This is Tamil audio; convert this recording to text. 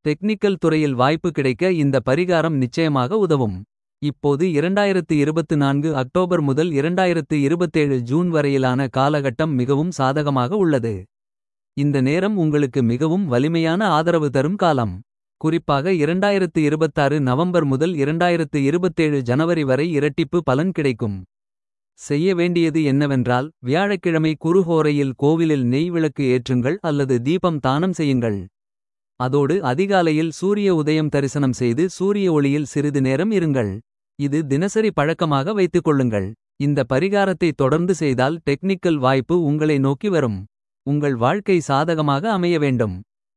டெக்னிக்கல் துறையில் வாய்ப்பு கிடைக்க இந்த பரிகாரம் நிச்சயமாக உதவும். இப்போது 2024 அக்டோபர் முதல் 2027 ஜூன் வரையிலான காலகட்டம் மிகவும் சாதகமாக உள்ளது. இந்த நேரம் உங்களுக்கு மிகவும் வலிமையான ஆதரவு தரும் காலம். குறிப்பாக 2026 நவம்பர் முதல் 2027 ஜனவரி வரை இரட்டிப்பு பலன் கிடைக்கும். செய்ய வேண்டியது என்னவென்றால் வியாழக்கிழமை குருஹோரையில் கோவிலில் நெய் விளக்கு ஏற்றுங்கள் அல்லது தீபம் தானம் செய்யுங்கள். அதோடு அதிகாலையில் சூரிய உதயம் தரிசனம் செய்து சூரிய ஒளியில் சிறிது நேரம் இருங்கள். இது தினசரி பழக்கமாக வைத்துக் கொள்ளுங்கள். இந்த பரிகாரத்தை தொடர்ந்து செய்தால் டெக்னிக்கல் வாய்ப்பு உங்களை நோக்கி வரும். உங்கள் வாழ்க்கை சாதகமாக அமைய வேண்டும்.